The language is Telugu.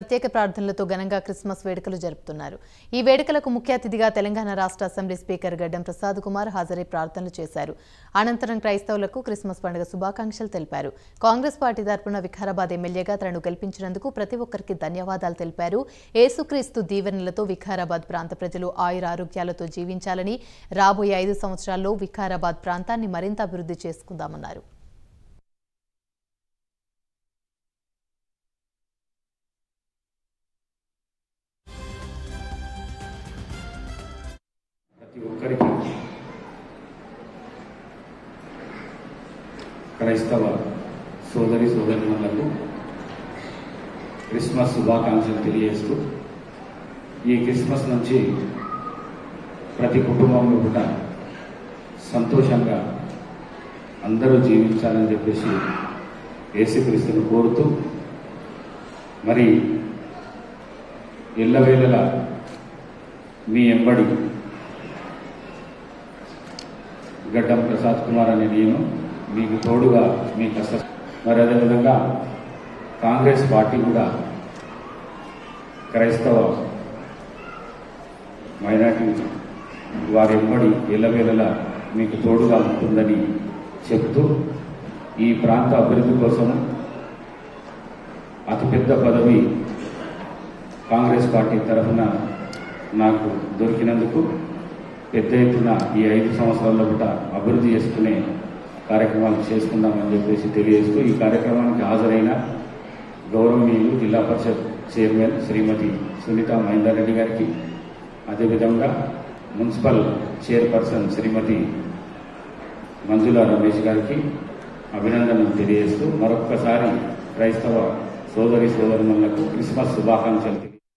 ప్రత్యేక ప్రార్థనలతో ఘనంగా క్రిస్మస్ వేడుకలు జరుపుతున్నారు ఈ వేడుకలకు ముఖ్య అతిథిగా తెలంగాణ రాష్ట్ర అసెంబ్లీ స్పీకర్ గడ్డం ప్రసాద్ కుమార్ హాజరై ప్రార్థనలు చేశారు అనంతరం క్రైస్తవులకు క్రిస్మస్ పండుగ శుభాకాంక్షలు తెలిపారు కాంగ్రెస్ పార్టీ తరపున వికారాబాద్ ఎమ్మెల్యేగా తనను గెలిపించినందుకు ప్రతి ఒక్కరికి ధన్యవాదాలు తెలిపారు ఏసుక్రీస్తు దీవెనలతో వికారాబాద్ ప్రాంత ప్రజలు ఆయురారోగ్యాలతో జీవించాలని రాబోయే ఐదు సంవత్సరాల్లో వికారాబాద్ ప్రాంతాన్ని మరింత అభివృద్ధి చేసుకుందామన్నారు ప్రతి ఒక్కరికి క్రైస్తవ సోదరి సోదరులకు క్రిస్మస్ శుభాకాంక్షలు తెలియజేస్తూ ఈ క్రిస్మస్ నుంచి ప్రతి కుటుంబంలో కూడా సంతోషంగా అందరూ జీవించాలని చెప్పేసి యేసుక్రీస్తుని కోరుతూ మరి ఎల్లవేళలా మీ ఎంబడి గడ్డం ప్రసాద్ కుమార్ అనే నేను మీకు తోడుగా మీ కష్ట మరి అదేవిధంగా కాంగ్రెస్ పార్టీ కూడా క్రైస్తవ మైనార్టీ వారి ఎంబడి ఎల్లవేళలా మీకు తోడుగా ఉంటుందని చెప్తూ ఈ ప్రాంత అభివృద్ధి కోసం అతిపెద్ద పదవి కాంగ్రెస్ పార్టీ తరఫున నాకు దొరికినందుకు పెద్ద ఎత్తున ఈ ఐదు సంవత్సరాల్లో కూడా అభివృద్ధి చేసుకునే కార్యక్రమాలు చేసుకుందామని చెప్పేసి తెలియజేస్తూ ఈ కార్యక్రమానికి హాజరైన గౌరవనీయులు జిల్లా పరిషత్ చైర్మన్ శ్రీమతి సునీత మహేందర్ రెడ్డి గారికి అదేవిధంగా మున్సిపల్ చైర్పర్సన్ శ్రీమతి మంజుల రమేష్ గారికి అభినందనలు తెలియజేస్తూ మరొక్కసారి క్రైస్తవ సోదరి సోదరులకు క్రిస్మస్ శుభాకాంక్షలు తెలియ